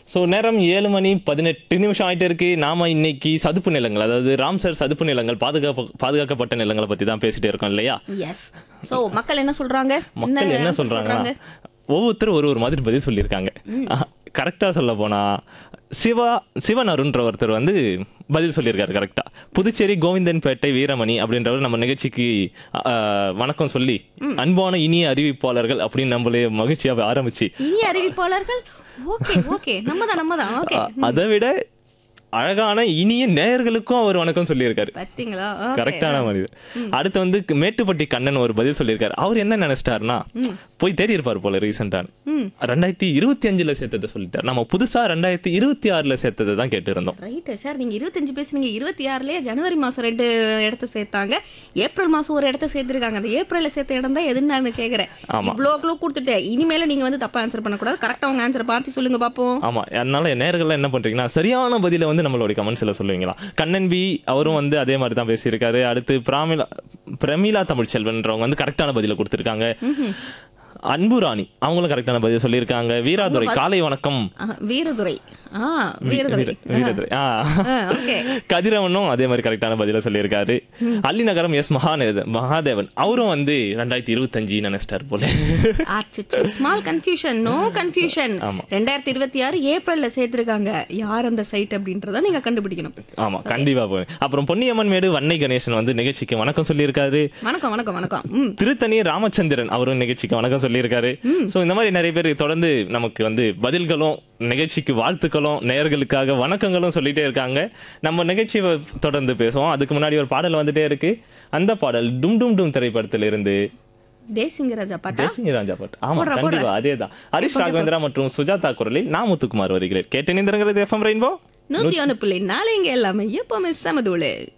So நேரம் ஏழு மணி பதினெட்டு நிமிஷம் ஆயிட்டு இருக்கு நாம இன்னைக்கு சதுப்பு நிலங்கள் அதாவது ராம்சர் சதுப்பு நிலங்கள் பாதுகாப்பு பாதுகாக்கப்பட்ட நிலங்களை பத்தி தான் பேசிட்டு இருக்கோம் இல்லையா எஸ் சோ மக்கள் என்ன சொல்றாங்க மக்கள் என்ன answer சொல்றாங்கன்னா ஒவ்வொருத்தரும் ஒரு ஒரு மாதிரி பதில் சொல்லியிருக்காங்க கரெக்டாக சொல்ல போனா சிவா சிவன் அருண்ன்ற ஒருத்தர் வந்து பதில் சொல்லியிருக்காரு கரெக்டா புதுச்சேரி கோவிந்தன்பேட்டை வீரமணி அப்படின்றவர் நம்ம நிகழ்ச்சிக்கு அஹ், வணக்கம் சொல்லி அன்பான இனிய அறிவிப்பாளர்கள் அப்படின்னு நம்மளே மகிழ்ச்சியாக ஆரம்பிச்சு இனி அறிவிப்பாளர்கள் ஓகே ஓகே நம்ம தான் நம்ம தான் ஓகே அதை விட அழகான இனிய நேயர்களுக்கும் அவர் வணக்கம் சொல்லியிருக்காரு பாத்தீங்களா Okay. கரெக்டான மனிதர் அடுத்து வந்து மேட்டுப்பட்டி கண்ணன் ஒரு பதில் சொல்லியிருக்காரு அவர் என்ன நினைச்சிட்டாருன்னா போய் தேடி இருப்பார் போல ரீசெண்டா ரெண்டாயிரத்தி இருபத்தி அஞ்சுல சேர்த்ததை சொல்லிட்டார் நம்ம புதுசா ரெண்டாயிரத்தி இருபத்தி ஆறுல சேர்த்ததை தான் கேட்டு இருந்தோம் ரைட் சார் நீங்க இருபத்தஞ்சு பேசுனீங்க இருபத்தி ஆறுலயே ஜனவரி மாசம் ரெண்டு இடத்த சேர்த்தாங்க ஏப்ரல் மாசம் ஒரு இடத்த சேர்த்திருக்காங்க அந்த ஏப்ரல்ல சேர்த்த இடம் தான் எதுன்னு நான் கேக்குறேன் ஆமா. இவ்வளோ க்ளோ கொடுத்துட்டேன் இனிமேல நீங்க வந்து தப்பா ஆன்சர் பண்ணக்கூடாது கரெக்டா உங்க ஆன்சர் பார்த்து சொல்லுங்க பாப்போம் ஆமா அதனால நேர்கள்லாம் என்ன பண்றீங்கன்னா சரியான பதில வந்து நம்மளுடைய கமெண்ட்ஸ்ல சொல்லுவீங்களா கண்ணன் பி அவரும் வந்து அதே மாதிரி தான் பேசியிருக்காரு அடுத்து பிராமிலா பிரமிளா தமிழ் செல்வன்றவங்க வந்து கரெக்டான பதில கொடுத்திருக்காங்க அன்பு ராணி அவங்களும் கரெக்டான பதில் சொல்லியிருக்காங்க வீராதுரை காலை வணக்கம் ஆ, வீரதுரை ஆ வீரதுரை வீரதுரை ஆ ஓகே கதிரவனும் அதே மாதிரி கரெக்டான பதில சொல்லியிருக்காரு அள்ளிநகரம் எஸ் மகாநேத மகாதேவன் அவரும் வந்து ரெண்டாயிரத்தி இருபத்தஞ்சு நினைச்சிட்டார் போல அச்சச்சோ ஸ்மால் கன்ஃபியூஷன் நோ கன்ஃபியூஷன் ரெண்டாயிரத்தி இருபத்தி ஆறு ஏப்ரல்ல சேர்த்திருக்காங்க யார் அந்த சைட் அப்படின்றத நீங்க கண்டுபிடிக்கணும் ஆமா கண்டிப்பா போய் அப்புறம் பொன்னியம்மன் மேடு வன்னை கணேசன் வந்து நிகழ்ச்சிக்கு வணக்கம் சொல்லியிருக்காரு வணக்கம் வணக்கம் வணக்கம் ம் திருத்தணி ராமச்சந்திரன் அவரும் நிகழ்ச்சிக்கு வணக்கம் சொல்லியிருக்காரு சோ இந்த மாதிரி நிறைய பேர் தொடர்ந்து நமக்கு வந்து பதில்களும் நிகழ்ச்சிக்கு வாழ்த்துக்களும் நேயர்களுக்காக வணக்கங்களும் சொல்லிட்டே இருக்காங்க நம்ம நிகழ்ச்சியை தொடர்ந்து பேசுவோம் அதுக்கு முன்னாடி ஒரு பாடல் வந்துட்டே இருக்கு அந்த பாடல் டும் டும் டும் திரைப்படத்தில் இருந்து தேசிங்கராஜா பாட்டா தேசிங்க ராஜா பாட்டு ஆமா போடுறா, கண்டிப்பா அதேதான் ஹரிஷ் ராகவேந்திரா மற்றும் சுஜாதா குரலில் நான் முத்துக்குமார் வருகிறேன் கேட்டு நிந்திரங்கிறது எஃப்எம் ரெயின்போ நூத்தி ஒண்ணு புள்ளி நாலு இங்க எல்லாமே எப்பவுமே சமதூளு